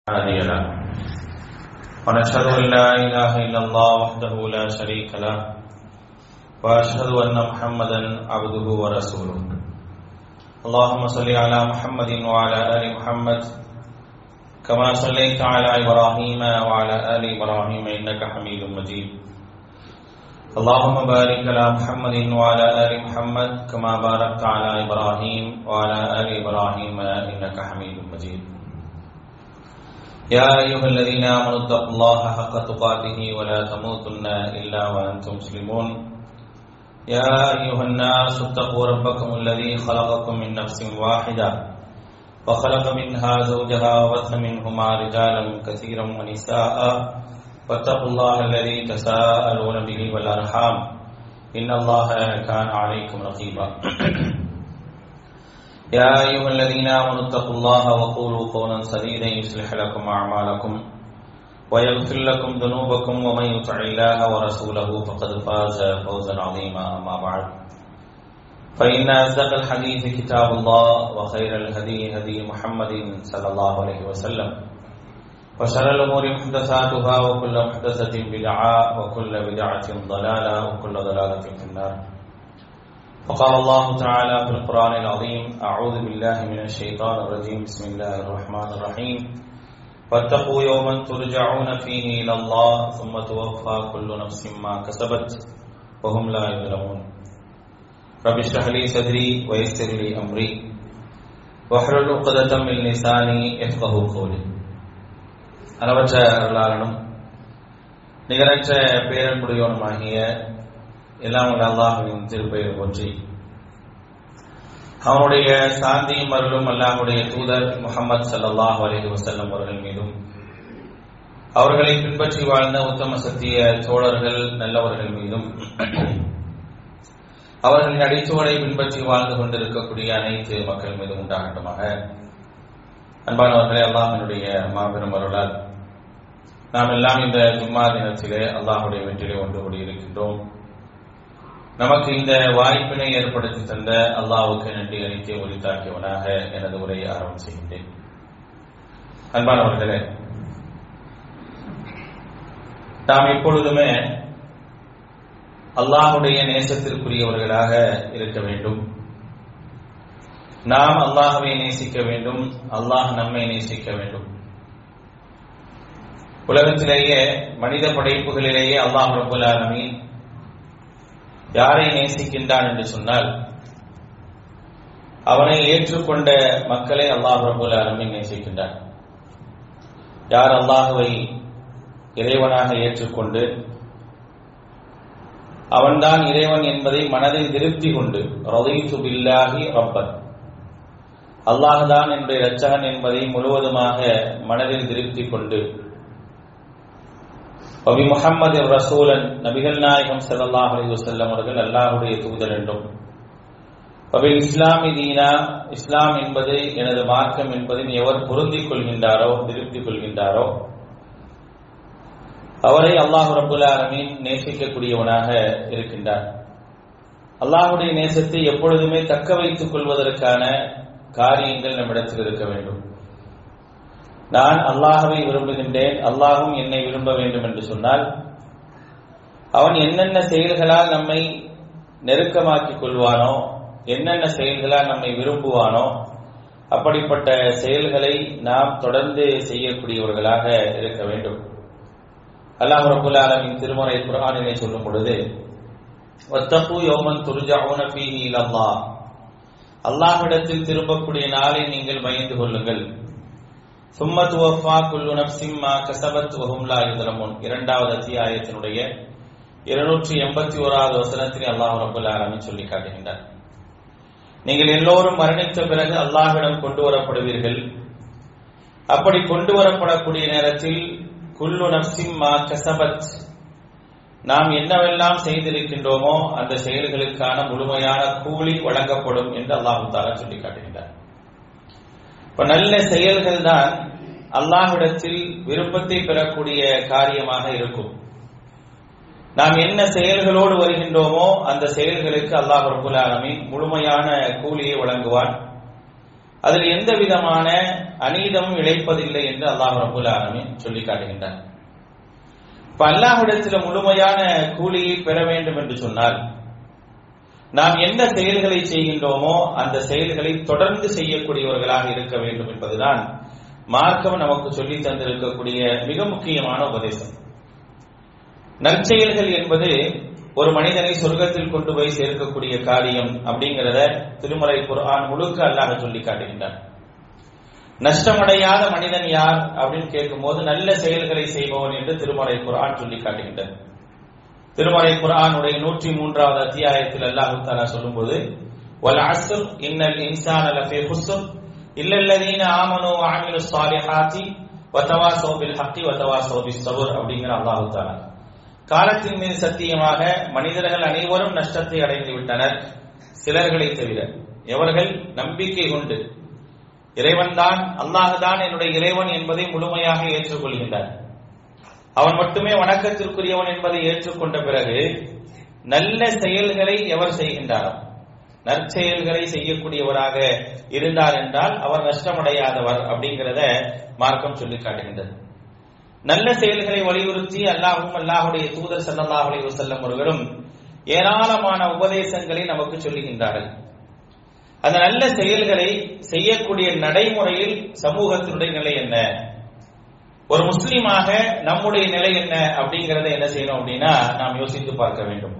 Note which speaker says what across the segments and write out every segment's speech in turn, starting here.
Speaker 1: هادي له ونشهد أن لا إله إلا الله وحده لا شريك له وأشهد أن محمدا عبده ورسوله اللهم صل على محمد وعلى آل محمد كما صليت على إبراهيم وعلى آل إبراهيم إنك حميد مجيد اللهم بارك على محمد وعلى آل محمد كما باركت على إبراهيم وعلى آل إبراهيم إنك حميد مجيد يا أيها الذين آمنوا اتقوا الله حق تقاته ولا تموتن إلا وأنتم مسلمون يا أيها الناس اتقوا ربكم الذي خلقكم من نفس واحدة وخلق منها زوجها وبث منهما رجالا كثيرا ونساء واتقوا الله الذي تساءلون به والأرحام إن الله كان عليكم رقيبا يا أيها الذين آمنوا اتقوا الله وقولوا قولا سديدا يصلح لكم أعمالكم ويغفر لكم ذنوبكم ومن يطع الله ورسوله فقد فاز فوزا عظيما أما بعد فإن أصدق الحديث كتاب الله وخير الهدي هدي محمد صلى الله عليه وسلم وشر الأمور محدثاتها وكل محدثة بدعة وكل بدعة ضلالة وكل ضلالة في النار وقال الله تعالى في القرآن العظيم أعوذ بالله من الشيطان الرجيم بسم الله الرحمن الرحيم واتقوا يوما ترجعون فيه إلى الله ثم توفى كل نفس ما كسبت وهم لا يظلمون رب اشرح لي صدري ويسر لي أمري واحلل عقدة من لساني يفقه قولي அளவற்ற அருளாளனும் நிகரற்ற பேரன்புடையவனுமாகிய எல்லாம் உள்ள அல்லாஹுவின் திருப்பெயர் போற்றி அவனுடைய சாந்தியும் அருளும் அல்லாஹுடைய தூதர் முகமது சல்லாஹ் அலஹி வசல்லம் அவர்கள் மீதும் அவர்களை பின்பற்றி வாழ்ந்த உத்தம சத்திய தோழர்கள் நல்லவர்கள் மீதும் அவர்களின் அடிச்சுவடை பின்பற்றி வாழ்ந்து கொண்டிருக்கக்கூடிய அனைத்து மக்கள் மீதும் உண்டாகட்டுமாக அன்பானவர்களே அல்லாஹினுடைய மாபெரும் அருளால் நாம் எல்லாம் இந்த ஜும்மா தினத்திலே அல்லாஹுடைய வெற்றிலே ஒன்று கூடியிருக்கின்றோம் நமக்கு இந்த வாய்ப்பினை ஏற்படுத்தி தந்த அல்லாவுக்கு நன்றி அளித்தே ஒளித்தாக்கியவனாக எனது உரையை ஆரம்பம் செய்கின்றேன் அன்பானவர்களே நாம் எப்பொழுதுமே அல்லாஹுடைய நேசத்திற்குரியவர்களாக இருக்க வேண்டும் நாம் அல்லாஹவை நேசிக்க வேண்டும் அல்லாஹ் நம்மை நேசிக்க வேண்டும் உலகத்திலேயே மனித படைப்புகளிலேயே அல்லாஹ் ரபுல் ஆலமீன் யாரை நேசிக்கின்றான் என்று சொன்னால் அவனை ஏற்றுக்கொண்ட மக்களை அல்லாஹ் ரபுல் ஆலமீன் நேசிக்கின்றான் யார் அல்லாஹுவை இறைவனாக ஏற்றுக்கொண்டு அவன்தான் இறைவன் என்பதை மனதில் திருப்தி கொண்டு ரதைத்து பில்லாகி ரப்பன் அல்லாஹ்தான் என்னுடைய இரட்சகன் என்பதை முழுவதுமாக மனதில் திருப்தி கொண்டு அபி முகமது ரசூலன் நபிகள் நாயகம் சல்லாஹ் அலி வசல்லம் அவர்கள் அல்லாஹுடைய தூதர் என்றும் அபில் இஸ்லாமி தீனா இஸ்லாம் என்பது எனது மார்க்கம் என்பதில் எவர் பொருந்திக் கொள்கின்றாரோ திருப்தி கொள்கின்றாரோ அவரை அல்லாஹு ரபுல் ஆலமீன் நேசிக்கக்கூடியவனாக இருக்கின்றார் அல்லாஹுடைய நேசத்தை எப்பொழுதுமே தக்க வைத்துக் கொள்வதற்கான காரியங்கள் நம்மிடத்தில் இருக்க வேண்டும் நான் அல்லாஹவை விரும்புகின்றேன் அல்லாஹும் என்னை விரும்ப வேண்டும் என்று சொன்னால் அவன் என்னென்ன செயல்களால் நம்மை நெருக்கமாக்கிக் கொள்வானோ என்னென்ன செயல்களால் நம்மை விரும்புவானோ அப்படிப்பட்ட செயல்களை நாம் தொடர்ந்து செய்யக்கூடியவர்களாக இருக்க வேண்டும் அல்லாஹ் ரபுல் ஆலமின் திருமறை குரானினை சொல்லும் பொழுது ஒத்தப்பு யோமன் துருஜாவுன பீஹி அல்லாஹ் அல்லாஹ்விடத்தில் திரும்பக்கூடிய நாளை நீங்கள் பயந்து கொள்ளுங்கள் சும்ம துவஃபா குல்லு நப்சிம் மா கசபத் வஹும் லா யுதலமுன் இரண்டாவது அத்தியாயத்தினுடைய இருநூற்றி எண்பத்தி ஓராவது வசனத்தில் அல்லாஹ் ரபுல் ஆலமின் சொல்லி காட்டுகின்றார் நீங்கள் எல்லோரும் மரணித்த பிறகு அல்லாஹ்விடம் கொண்டு வரப்படுவீர்கள் அப்படி கொண்டு வரப்படக்கூடிய நேரத்தில் குல்லு நப்சிம் மா கசபத் நாம் என்னவெல்லாம் செய்திருக்கின்றோமோ அந்த செயல்களுக்கான முழுமையான கூலி வழங்கப்படும் என்று அல்லாஹு தாலா சொல்லி காட்டுகின்றார் இப்ப நல்ல செயல்கள் தான் அல்லாஹ்விடத்தில் விருப்பத்தை பெறக்கூடிய காரியமாக இருக்கும் நாம் என்ன செயல்களோடு வருகின்றோமோ அந்த செயல்களுக்கு அல்லாஹ் ரபுல் ஆலமீன் முழுமையான கூலியை வழங்குவான் அதில் எந்த விதமான அநீதமும் இழைப்பதில்லை என்று அல்லாஹ் ரபுல் ஆலமீன் சொல்லி காட்டுகின்றார் இப்ப அல்லாஹ்விடத்துல முழுமையான கூலியை பெற வேண்டும் என்று சொன்னால் நாம் என்ன செயல்களை செய்கின்றோமோ அந்த செயல்களை தொடர்ந்து செய்யக்கூடியவர்களாக இருக்க வேண்டும் என்பதுதான் மார்க்கம் நமக்கு சொல்லி தந்திருக்கக்கூடிய மிக முக்கியமான உபதேசம் நற்செயல்கள் என்பது ஒரு மனிதனை சொர்க்கத்தில் கொண்டு போய் சேர்க்கக்கூடிய காரியம் அப்படிங்கிறத திருமலை குர்ஆன் முழுக்க அல்லாஹ் சொல்லி காட்டுகின்றான் நஷ்டமடையாத மனிதன் யார் அப்படின்னு கேட்கும்போது நல்ல செயல்களை செய்பவன் என்று திருமலை குர்ஆன் சொல்லி காட்டுகின்றான் திருமலை குர்ஆனுடைய நூற்றி மூன்றாவது அத்தியாயத்தில் அல்லாஹு தாலா சொல்லும்போது வல் அஸ்ர் இன்னல் இன்சான லஃபீ ஹுஸ்ர் இல்லல்லதீன ஆமனு வஅமிலு ஸாலிஹாத்தி வதவாஸவ் பில் ஹக்கி வதவாஸவ் பிஸ் ஸபர் அப்படிங்கிற அல்லாஹு தாலா காலத்தின் மீது சத்தியமாக மனிதர்கள் அனைவரும் நஷ்டத்தை அடைந்து விட்டனர் சிலர்களை தவிர எவர்கள் நம்பிக்கை கொண்டு இறைவன்தான் அல்லாஹுதான் என்னுடைய இறைவன் என்பதை முழுமையாக ஏற்றுக்கொள்கின்றார் அவன் மட்டுமே வணக்கத்திற்குரியவன் என்பதை ஏற்றுக்கொண்ட பிறகு நல்ல செயல்களை எவர் செய்கின்றாரோ நற்செயல்களை செய்யக்கூடியவராக இருந்தார் என்றால் அவர் நஷ்டமடையாதவர் அப்படிங்கிறத மார்க்கம் சொல்லி காட்டுகின்றது நல்ல செயல்களை வலியுறுத்தி அல்லாஹும் அல்லாஹுடைய தூதர் சல்லல்லாஹ் அலைஹி வஸல்லம் அவர்களும் ஏராளமான உபதேசங்களை நமக்கு சொல்லுகின்றார்கள் அந்த நல்ல செயல்களை செய்யக்கூடிய நடைமுறையில் சமூகத்தினுடைய நிலை என்ன ஒரு முஸ்லீமாக நம்முடைய நிலை என்ன அப்படிங்கறத என்ன செய்யணும் அப்படின்னா நாம் யோசித்து பார்க்க வேண்டும்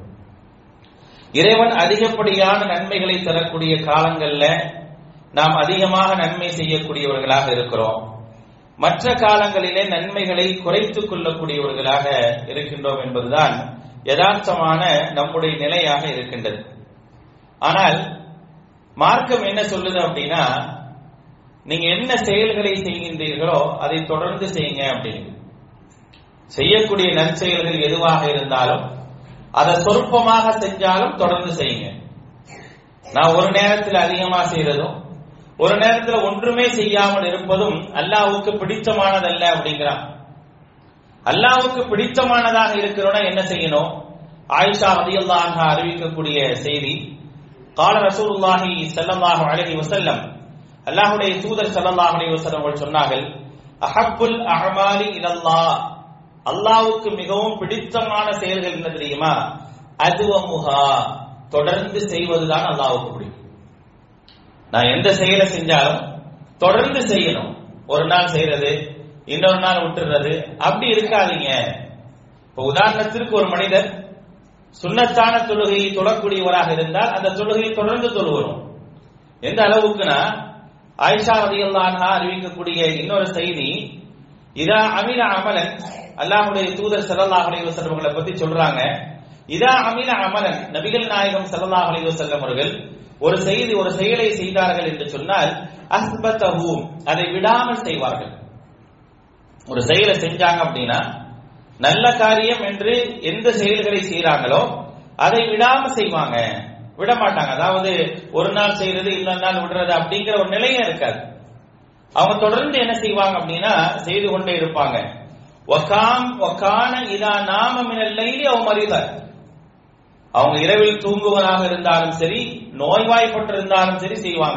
Speaker 1: இறைவன் அதிகப்படியான நன்மைகளை தரக்கூடிய காலங்கள்ல நாம் அதிகமாக நன்மை செய்யக்கூடியவர்களாக இருக்கிறோம் மற்ற காலங்களிலே நன்மைகளை குறைத்துக் கொள்ளக்கூடியவர்களாக இருக்கின்றோம் என்பதுதான் யதார்த்தமான நம்முடைய நிலையாக இருக்கின்றது ஆனால் மார்க்கம் என்ன சொல்லுது அப்படின்னா நீங்க என்ன செயல்களை செய்கின்றீர்களோ அதை தொடர்ந்து செய்யுங்க அப்படின்னு செய்யக்கூடிய நற்செயல்கள் எதுவாக இருந்தாலும் அதை சொற்பமாக செஞ்சாலும் தொடர்ந்து செய்யுங்க நான் ஒரு நேரத்தில் அதிகமா செய்யறதும் ஒரு நேரத்துல ஒன்றுமே செய்யாமல் இருப்பதும் அல்லாவுக்கு பிடித்தமானதல்ல அப்படிங்கிறான் அல்லாவுக்கு பிடித்தமானதாக இருக்கிறோம்னா என்ன செய்யணும் ஆயிஷா ரதியல்லாஹு அறிவிக்கக்கூடிய செய்தி கால ரசூலுல்லாஹி ஸல்லல்லாஹு அலைஹி வஸல்லம் அல்லாஹ்வுடைய தூதர் ஸல்லல்லாஹு அலைஹி வஸல்லம் அவர்கள் சொன்னார்கள் அஹப்புல் அஅமாலி இலல்லாஹ் அல்லாஹ்வுக்கு மிகவும் பிடித்தமான செயல்கள் என்ன தெரியுமா அதுவமுஹா தொடர்ந்து செய்வதுதான் அல்லாஹ்வுக்கு பிடிக்கும் நான் எந்த செயலை செஞ்சாலும் தொடர்ந்து செய்யணும் ஒரு நாள் செய்யறது இன்னொரு நாள் விட்டுறது அப்படி இருக்காதீங்க இப்ப உதாரணத்திற்கு ஒரு மனிதர் சுண்ணத்தான தொழுகையை தொழக்கூடியவராக இருந்தால் அந்த தொழுகையை தொடர்ந்து தொழுவரும் எந்த அளவுக்குனா ஆயிஷா ரதியல்லான்ஹா அறிவிக்கக்கூடிய இன்னொரு செய்தி இதா அமில அமலன் அல்லாஹுடைய தூதர் ஸல்லல்லாஹு அலைஹி வஸல்லம் அவர்களை பத்தி சொல்றாங்க இதா அமில அமலன் நபிகள் நாயகம் ஸல்லல்லாஹு அலைஹி வஸல்லம் அவர்கள் ஒரு செய்தி ஒரு செயலை செய்தார்கள் என்று சொன்னால் அஸ்பத்தஹு அதை விடாமல் செய்வார்கள் ஒரு செயலை செஞ்சாங்க அப்படின்னா நல்ல காரியம் என்று எந்த செயல்களை செய்யறாங்களோ அதை விடாம செய்வாங்க விட மாட்டாங்க அதாவது ஒரு நாள் செய்யறது இன்னொரு நாள் விடுறது அப்படிங்கிற ஒரு நிலையே இருக்காது அவங்க தொடர்ந்து என்ன செய்வாங்க அப்படின்னா செய்து கொண்டே இருப்பாங்க ஒகாம் ஒக்கான இதா நாம மினல்லைலி அவ மறிதார் அவங்க இரவில் தூங்குவதாக இருந்தாலும் சரி நோய்வாய்ப்பட்டிருந்தாலும் சரி செய்வாங்க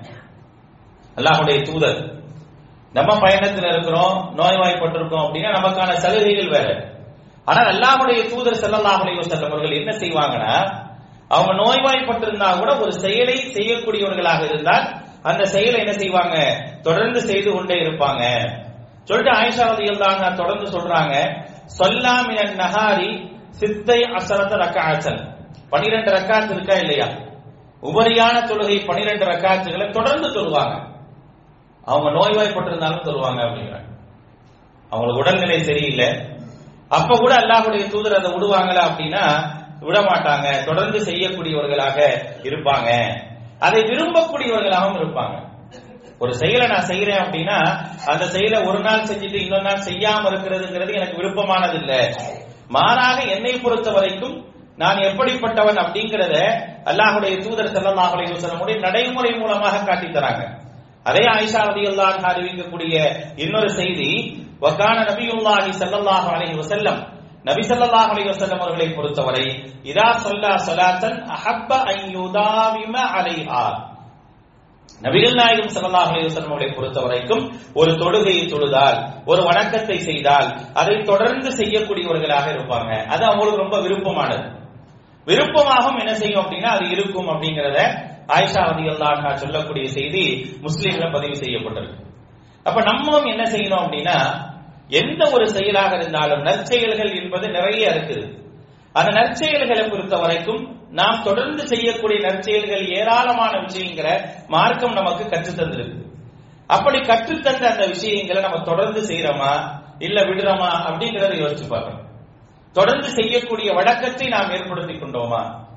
Speaker 1: அல்லாஹுடைய தூதர் நம்ம பயணத்தில் இருக்கிறோம் நோய்வாய்ப்பட்டிருக்கோம் அப்படின்னா நமக்கான சலுகைகள் வேற ஆனால் அல்லாஹுடைய தூதர் ஸல்லல்லாஹு அலைஹி வஸல்லம் அவர்கள் என்ன செய்வாங்கன்னா அவங்க நோய்வாய்ப்பட்டிருந்தா கூட ஒரு செயலை செய்யக்கூடியவர்களாக இருந்தால் அந்த செயலை என்ன செய்வாங்க தொடர்ந்து செய்து கொண்டே இருப்பாங்க சொல்லிட்டு ஆயிஷா ரலியல்லாஹு தொடர்ந்து சொல்றாங்க சொல்லா மினன் நஹாரி சித்தை அசரத ரக்காச்சல் பனிரெண்டு ரக்காத்து இருக்கா இல்லையா உபரியான தொழுகை பனிரெண்டு ரக்காத்துகளை தொடர்ந்து தொழுவாங்க அவங்க நோய்வாய்ப்பட்டிருந்தாலும் தொழுவாங்க அப்படிங்கிறாங்க அவங்களுக்கு உடல்நிலை சரியில்லை அப்ப கூட அல்லாஹுடைய தூதர் அதை விடுவாங்களா அப்படின்னா விட மாட்டாங்க தொடர்ந்து செய்யக்கூடியவர்களாக இருப்பாங்க அதை விரும்பக்கூடியவர்களாகவும் இருப்பாங்க ஒரு செயலை நான் செய்யறேன் அப்படின்னா அந்த செயலை ஒரு நாள் செஞ்சுட்டு இன்னொரு நாள் செய்யாம இருக்கிறதுங்கிறது எனக்கு விருப்பமானது இல்ல மாறாக என்னை பொறுத்த வரைக்கும் நான் எப்படிப்பட்டவன் அப்படிங்கிறத அல்லாஹுடைய தூதர் ஸல்லல்லாஹு அலைஹி வஸல்லம் நடைமுறை மூலமாக காட்டி தராங்க அதே ஆயிஷா ரலியல்லாஹு அறிவிக்கக்கூடிய இன்னொரு செய்தி வகான நபியுல்லாஹி ஸல்லல்லாஹு அலைஹி வஸல்லம் நபி ஸல்லல்லாஹு அலைஹி வஸல்லம் அவர்களை பொறுத்தவரை இதா ஸல்லா ஸலாத்தன் அஹப்ப அன் யுதாவிம அலைஹா நபிகள் நாயகம் ஸல்லல்லாஹு அலைஹி வஸல்லம் அவர்களை பொறுத்த வரைக்கும் ஒரு தொழுகையை தொழுதால் ஒரு வணக்கத்தை செய்தால் அதை தொடர்ந்து செய்யக்கூடியவர்களாக இருப்பாங்க அது அவங்களுக்கு ரொம்ப விருப்பமானது விருப்பமாகவும் என்ன செய்யும் அப்படின்னா அது இருக்கும் அப்படிங்கறத ஆயிஷா ரலியல்லாஹு அன்ஹா சொல்லக்கூடிய செய்தி முஸ்லீம்ல பதிவு செய்யப்பட்டிருக்கு அப்ப நம்மளும் என்ன செய்யணும் அப்படின்னா எந்த ஒரு செயலாக இருந்தாலும் நற்செயல்கள் என்பது நிறைய இருக்குது அந்த நற்செயல்களை பொறுத்த வரைக்கும் நாம் தொடர்ந்து செய்யக்கூடிய நற்செயல்கள் ஏராளமான விஷயங்களை மார்க்கம் நமக்கு கற்றுத் தந்திருக்கு அப்படி கற்றுத்தந்த அந்த விஷயங்களை நம்ம தொடர்ந்து செய்யறோமா இல்ல விடுறோமா அப்படிங்கறத யோசிச்சு பார்க்கணும் தொடர்ந்து செய்யக்கூடிய வழக்கத்தை நாம் ஏற்படுத்திக் கொண்டோமா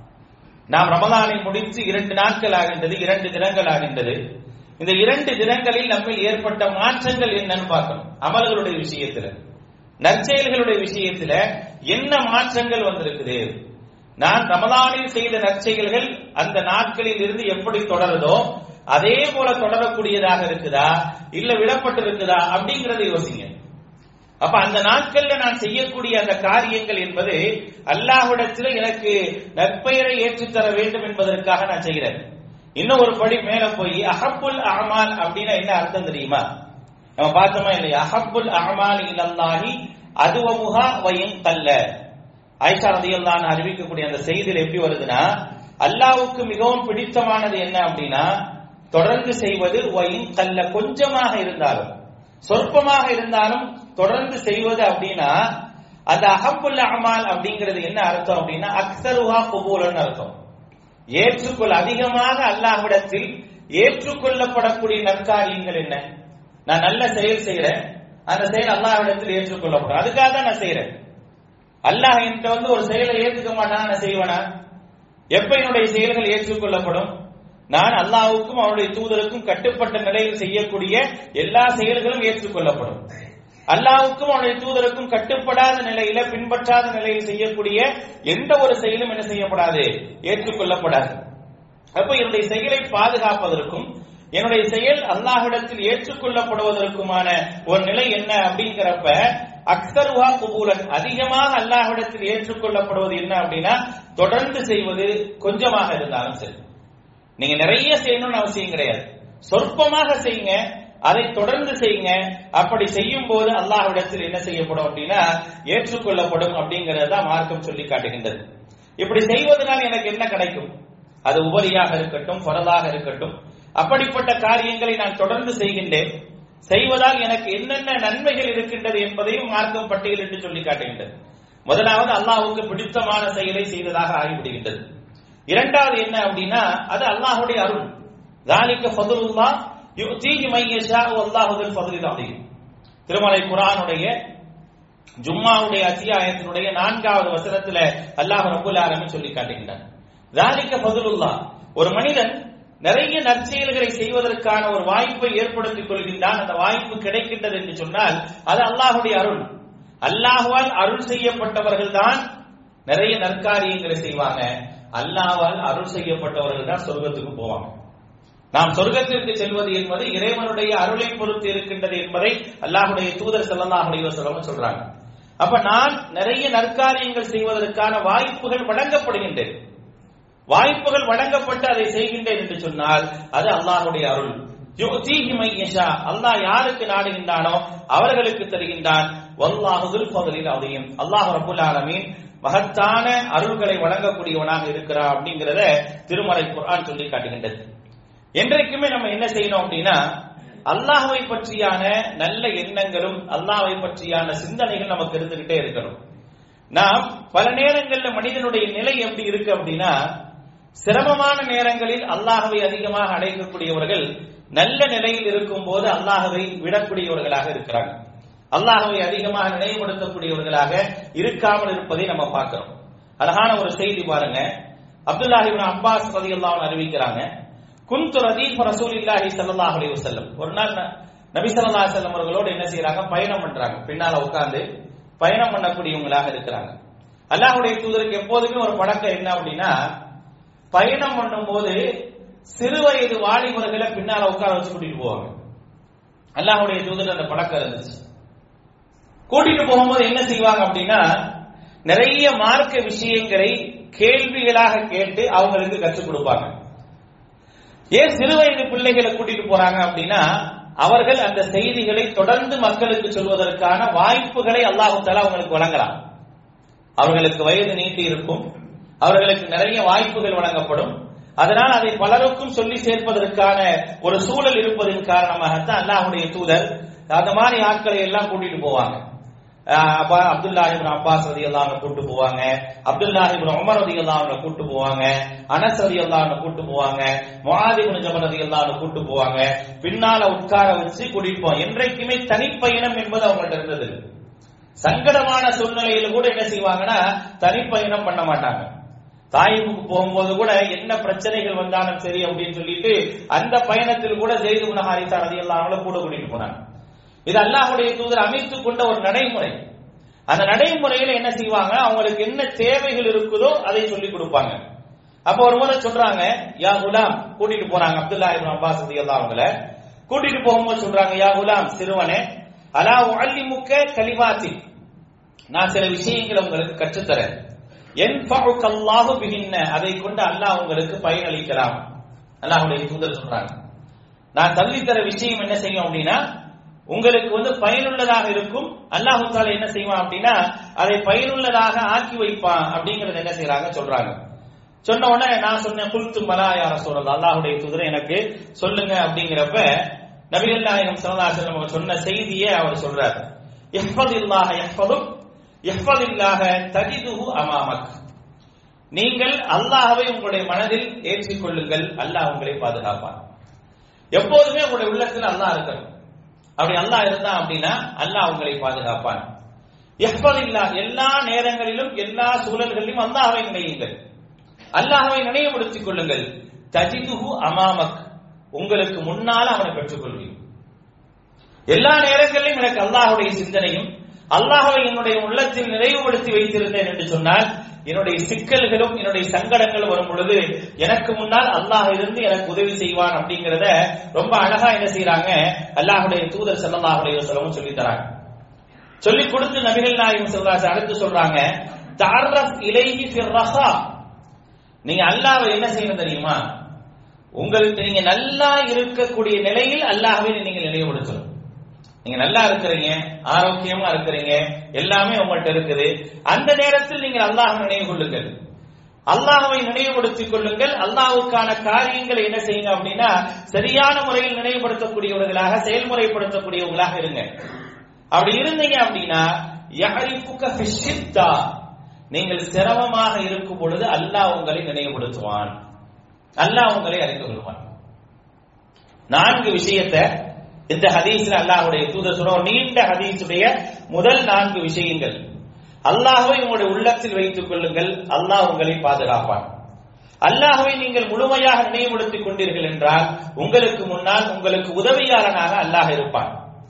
Speaker 1: நாம் ரமலானை முடித்து இரண்டு நாட்கள் ஆகின்றது இரண்டு தினங்கள் ஆகின்றது இந்த இரண்டு தினங்களில் நம்மில் ஏற்பட்ட மாற்றங்கள் என்னன்னு பார்க்கணும் அமல்களுடைய விஷயத்துல நற்செயல்களுடைய விஷயத்துல என்ன மாற்றங்கள் வந்திருக்குது நான் ரமலானில் செய்த நற்செயல்கள் அந்த நாட்களில் இருந்து எப்படி தொடருதோ அதே போல தொடரக்கூடியதாக இருக்குதா இல்ல விடப்பட்டிருக்குதா அப்படிங்கறத யோசிங்க அப்ப அந்த நாட்கள்ல நான் செய்யக்கூடிய அந்த காரியங்கள் என்பது அல்லாஹ்விடத்தில் எனக்கு நற்பெயரை ஏற்றுத்தர வேண்டும் என்பதற்காக நான் செய்கிறேன் இன்னும் ஒரு படி மேல போய் அஹப்புல் அஹமால் அப்படின்னா என்ன அர்த்தம் தெரியுமா நம்ம பார்த்தோமா இல்லையா அஹப்புல் அஹமால் இலல்லாஹி அதுவமுகா வயின் கல்ல ஆயிஷா ரதியல்லான்னு அறிவிக்கக்கூடிய அந்த செய்தியில் எப்படி வருதுன்னா அல்லாவுக்கு மிகவும் பிடித்தமானது என்ன அப்படின்னா தொடர்ந்து செய்வது வயின் கல்ல கொஞ்சமாக இருந்தாலும் சொற்பமாக இருந்தாலும் தொடர்ந்து செய்வது அப்படின்னா அந்த அஹப்புல் அமால் அப்படிங்கிறது என்ன அர்த்தம் அப்படின்னா அக்சருஹா குபூலன்னு அர்த்தம் ஏற்றுக்கொள் அதிகமாக அல்லாஹ்விடத்தில் ஏற்றுக்கொள்ளப்படக்கூடிய நற்காரியங்கள் என்ன நான் நல்ல செயல் செய்யறேன் அந்த செயல் அல்லாஹ்விடத்தில் ஏற்றுக்கொள்ளப்படும் அதுக்காக தான் நான் செய்யறேன் அல்லாஹ் என்கிட்ட வந்து ஒரு செயலை ஏற்றுக்க மாட்டான் நான் செய்வேனா எப்ப என்னுடைய செயல்கள் ஏற்றுக்கொள்ளப்படும் நான் அல்லாஹ்வுக்கும் அவருடைய தூதருக்கும் கட்டுப்பட்ட நிலையில் செய்யக்கூடிய எல்லா செயல்களும் ஏற்றுக்கொள்ளப்படும் அல்லாஹ்வுக்கும் அவருடைய தூதருக்கும் கட்டுப்படாத நிலையில பின்பற்றாத நிலையில் செய்யக்கூடிய எந்த ஒரு செயலும் என்ன செய்யப்படாது ஏற்றுக்கொள்ளப்படாது அப்ப என்னுடைய செயலை பாதுகாப்பதற்கும் என்னுடைய செயல் அல்லாஹ்விடத்தில் ஏற்றுக்கொள்ளப்படுவதற்குமான ஒரு நிலை என்ன அப்படிங்கிறப்ப அக்சருவா குபூலன் அதிகமாக அல்லாஹ்விடத்தில் ஏற்றுக்கொள்ளப்படுவது என்ன அப்படின்னா தொடர்ந்து செய்வது கொஞ்சமாக இருந்தாலும் சரி நீங்க நிறைய செய்யணும்னு அவசியம் கிடையாது சொற்பமாக செய்யுங்க அதை தொடர்ந்து செய்யுங்க அப்படி செய்யும் போது அல்லாஹ்விடத்தில் என்ன செய்யப்படும் அப்படின்னா ஏற்றுக்கொள்ளப்படும் அப்படிங்கறத தான் மார்க்கம் சொல்லி காட்டுகின்றது இப்படி செய்வதனால் எனக்கு என்ன கிடைக்கும் அது உபரியாக இருக்கட்டும் பரதாக இருக்கட்டும் அப்படிப்பட்ட காரியங்களை நான் தொடர்ந்து செய்கின்றேன் செய்வதால் எனக்கு என்னென்ன நன்மைகள் இருக்கின்றது என்பதையும் மார்க்கம் பட்டியலிட்டு சொல்லி காட்டுகின்றது முதலாவது அல்லாஹ்வுக்கு பிடித்தமான செயலை செய்ததாக ஆகிவிடுகின்றது இரண்டாவது என்ன அப்படின்னா அது அல்லாஹ்வுடைய அருள் தாலிக்க ஃபதுலுல்லா யுத்தீஹி மை யஷாஉ அல்லாஹு ذுல் ஃபதுலில் அலீம் திருமலை குர்ஆனுடைய ஜும்மாவுடைய அத்தியாயத்தினுடைய நான்காவது வசனத்துல அல்லாஹ் ரப்பல் ஆலமீன் சொல்லி காட்டுகின்றார் தாலிக்க ஃபதுலுல்லா ஒரு மனிதன் நிறைய நற்செயல்களை செய்வதற்கான ஒரு வாய்ப்பை ஏற்படுத்திக் கொள்கின்றான் அந்த வாய்ப்பு கிடைக்கின்றது என்று சொன்னால் அது அல்லாஹுடைய அருள் அல்லாஹுவால் அருள் செய்யப்பட்டவர்கள் தான் நிறைய நற்காரியங்களை செய்வாங்க அல்லாஹ்வால் அருள் செய்யப்பட்டவர்கள் தான் சொர்க்கத்துக்கு போவாங்க நாம் சொர்க்கத்திற்கு செல்வது என்பது இறைவனுடைய அருளை பொறுத்து இருக்கின்றது என்பதை அல்லாஹுடைய தூதர் ஸல்லல்லாஹு அலைஹி வஸல்லம் சொல்றாங்க அப்ப நான் நிறைய நற்காரியங்கள் செய்வதற்கான வாய்ப்புகள் வழங்கப்படுகின்றது வாய்ப்புகள் வழங்கப்பட்டு அதை செய்கின்றேன் என்று சொன்னால் அது அல்லாஹுடைய அருள் யுக்தீஹி மை யஷா அல்லாஹ் யாருக்கு நாடுகின்றானோ அவர்களுக்கு தருகின்றான் வல்லாஹுல் ஃபضலில் அதையும் அல்லாஹ் ரப்பல் ஆலமீன் மகத்தான அருள்களை வழங்கக்கூடியவனாக இருக்கிறான் அப்படிங்கறத திருமலை குர்ஆன் சொல்லி காட்டுகின்றது என்றைக்குமே நம்ம என்ன செய்யணும் அப்படின்னா அல்லாஹ்வை பற்றியான நல்ல எண்ணங்களும் அல்லாஹ்வை பற்றியான சிந்தனைகள் நமக்கு இருந்துகிட்டே இருக்கணும் நாம் பல நேரங்கள்ல மனிதனுடைய நிலை எப்படி இருக்கு அப்படின்னா சிரமமான நேரங்களில் அல்லாஹவை அதிகமாக அடைக்கக்கூடியவர்கள் நல்ல நிலையில் இருக்கும் போது அல்லாஹவை விடக்கூடியவர்களாக இருக்கிறாங்க அல்லாஹவை அதிகமாக நினைவுபடுத்தக்கூடியவர்களாக இருக்காமல் இருப்பதை நம்ம பார்க்கிறோம் அழகான ஒரு செய்தி பாருங்க அப்துல்லாஹிபின் அப்பாஸ் ரதியல்லாஹு அறிவிக்கிறாங்க குந்து ரதீஃப் ரசூலில்லாஹி ஸல்லல்லாஹு அலைஹி வஸல்லம் ஒரு நாள் ந- நபி ஸல்லல்லாஹு அலைஹி வஸல்லம் அவர்களோடு என்ன செய்றாங்க பயணம் பண்றாங்க பின்னால உட்கார்ந்து பயணம் பண்ணக்கூடியவங்களாக இருக்கிறாங்க அல்லாஹ்வுடைய தூதருக்கு எப்போதுமே ஒரு பழக்கம் என்ன அப்படின்னா பயணம் பண்ணும்போது சிறு வயது வாலிபர்களை பின்னால உட்கார வச்சு கூட்டிட்டு போவாங்க அல்லாஹ்வுடைய தூதர் அந்த பழக்கம் இருந்துச்சு கூட்டிட்டு போகும்போது என்ன செய்வாங்க அப்படின்னா நிறைய மார்க்க விஷயங்களை கேள்விகளாக கேட்டு அவங்களுக்கு கற்றுக் கொடுப்பாங்க ஏன் சிறுவயது பிள்ளைகளை கூட்டிட்டு போறாங்க அப்படின்னா அவர்கள் அந்த செய்திகளை தொடர்ந்து மக்களுக்கு சொல்வதற்கான வாய்ப்புகளை அல்லாஹு தஆலா அவங்களுக்கு வழங்கலாம் அவர்களுக்கு வயது நீட்டி இருக்கும் அவர்களுக்கு நிறைய வாய்ப்புகள் வழங்கப்படும் அதனால் அதை பலருக்கும் சொல்லி சேர்ப்பதற்கான ஒரு சூழல் இருப்பதன் காரணமாகத்தான் அல்லாஹ்வுடைய தூதர் அந்த மாதிரி ஆட்களை எல்லாம் கூட்டிட்டு போவாங்க அஹ் அப்பா அப்துல்லா இப்னு அப்பாஸ் ரதியல்லாஹு அன்ஹு கூட்டு போவாங்க அப்துல்லா இப்னு உமர் ரதியல்லாஹு அன்ஹு கூட்டு போவாங்க அனஸ் ரதியல்லாஹு அன்ஹு கூட்டு போவாங்க முஆத் இப்னு ஜபல் ரதியல்லாஹு அன்ஹு கூட்டு போவாங்க பின்னால உட்கார வச்சு கூட்டிட்டு போவாங்க என்றைக்குமே தனிப்பயணம் என்பது அவங்கள்ட்ட இருந்தது சங்கடமான சூழ்நிலையில கூட என்ன செய்வாங்கன்னா தனிப்பயணம் பண்ண மாட்டாங்க தாயிப்புக்கு போகும்போது கூட என்ன பிரச்சனைகள் வந்தாலும் சரி அப்படின்னு சொல்லிட்டு அந்த பயணத்தில் கூட ஜெயிது குண ஹாரிசா ரதியல்லாஹு கூட கூட்டிட்டு போனாங்க இது அல்லாஹ்வுடைய தூதர் அமைத்துக் கொண்ட ஒரு நடைமுறை அந்த நடைமுறையில என்ன செய்வாங்க அவங்களுக்கு என்ன தேவைகள் இருக்குதோ அதை சொல்லி கொடுப்பாங்க அப்ப ஒரு முறை சொல்றாங்க யா குலாம் கூட்டிட்டு போறாங்க அப்துல்லா இப்னு அப்பாஸ் ரலியல்லாஹு அவங்கள கூட்டிட்டு போகும்போது சொல்றாங்க யா குலாம் சிறுவனே அலா உஅல்லிமுக்க கலிமாத்தி நான் சில விஷயங்களை உங்களுக்கு கற்றுத்தரேன் என்பவுக்க அல்லாஹு பிகின்ன அதை கொண்டு அல்லாஹ் உங்களுக்கு பயனளிக்கலாம் அல்லாஹ்வுடைய தூதர் சொல்றாங்க நான் தள்ளித்தர விஷயம் என்ன செய்யும் அப்படின்னா உங்களுக்கு வந்து பயனுள்ளதாக இருக்கும் அல்லாஹு தாலா என்ன செய்வான் அப்படின்னா அதை பயனுள்ளதாக ஆக்கி வைப்பான் அப்படிங்கறது என்ன செய்யறாங்க சொல்றாங்க சொன்ன உடனே நான் சொன்னேன் குல்து மலா யார சொல்றது அல்லாஹுடைய தூதர் எனக்கு சொல்லுங்க அப்படிங்கிறப்ப நபிகள் நாயகம் சரதாசன் அவங்க சொன்ன செய்தியை அவர் சொல்றாரு எஃபதில்லாக எஃபதும் எஃபதில்லாக தஜிதுஹு அமாமக் நீங்கள் அல்லாஹ்வை உங்களுடைய மனதில் ஏற்றிக் கொள்ளுங்கள் அல்லாஹ் உங்களை பாதுகாப்பான் எப்போதுமே உங்களுடைய உள்ளத்தில் அல்லாஹ் இருக்கணும் அப்படி அல்லாஹ் இருந்தான் அப்படின்னா அல்லாஹ் உங்களை பாதுகாப்பான் எப்பதில்லா எல்லா நேரங்களிலும் எல்லா சூழல்களிலும் அல்லாஹ்வை நினையுங்கள் அல்லாஹ்வை நினைவுபடுத்திக் கொள்ளுங்கள் தஜிதுஹு அமாமக் உங்களுக்கு முன்னால் அவனை பெற்றுக்கொள்வீங்க எல்லா நேரங்களிலும் எனக்கு அல்லாஹ்வுடைய சிந்தனையும் அல்லாஹ்வை என்னுடைய உள்ளத்தில் நிறைவுபடுத்தி வைத்திருந்தேன் என்று சொன்னால் என்னுடைய சிக்கல்களும் என்னுடைய சங்கடங்களும் வரும் பொழுது எனக்கு முன்னால் அல்லாஹ் இருந்து எனக்கு உதவி செய்வான் அப்படிங்கறத ரொம்ப அழகா என்ன செய்யறாங்க அல்லாஹுடைய தூதர் ஸல்லல்லாஹு அலைஹி வஸல்லம் சொல்லி தராங்க சொல்லி கொடுத்து நபிகள் நாயகம் ஸல்லல்லாஹு அடுத்து சொல்றாங்க தஅர்ரஃப் இலைஹி ஃபிர் ரஹா நீங்க அல்லாஹ்வை என்ன செய்யணும் தெரியுமா உங்களுக்கு நீங்க நல்லா இருக்கக்கூடிய நிலையில் அல்லாஹ்வை நீங்க நினைவுபடுத்தணும் நீங்க நல்லா இருக்கிறீங்க ஆரோக்கியமா இருக்கிறீங்க எல்லாமே உங்கள்ட்ட இருக்குது அந்த நேரத்தில் நீங்கள் அல்லாஹ் நினைவு கொள்ளுங்கள் அல்லாஹ்வை நினைவுபடுத்திக் கொள்ளுங்கள் அல்லாஹ்வுக்கான காரியங்களை என்ன செய்யுங்க அப்படின்னா சரியான முறையில் நினைவுபடுத்தக்கூடியவர்களாக செயல்முறைப்படுத்தக்கூடியவர்களாக இருங்க அப்படி இருந்தீங்க அப்படின்னா யஹரிஃபுக ஃபிஷ்ஷித்தா நீங்கள் சிரமமாக இருக்கும் பொழுது அல்லாஹ் உங்களை நினைவுபடுத்துவான் அல்லாஹ் உங்களை அறிந்து கொள்வான் நான்கு விஷயத்தை இந்த ஹதீஸ்ல அல்லாஹ்வுடைய தூதர் சொல்ற ஒரு நீண்ட ஹதீஸுடைய முதல் நான்கு விஷயங்கள் அல்லாஹ்வை உங்களுடைய உள்ளத்தில் வைத்துக் கொள்ளுங்கள் அல்லாஹ் உங்களை பாதுகாப்பான் அல்லாஹ்வை நீங்கள் முழுமையாக நினைவுபடுத்திக் கொண்டீர்கள் என்றால் உங்களுக்கு முன்னால் உங்களுக்கு உதவியாளனாக அல்லாஹ் இருப்பான்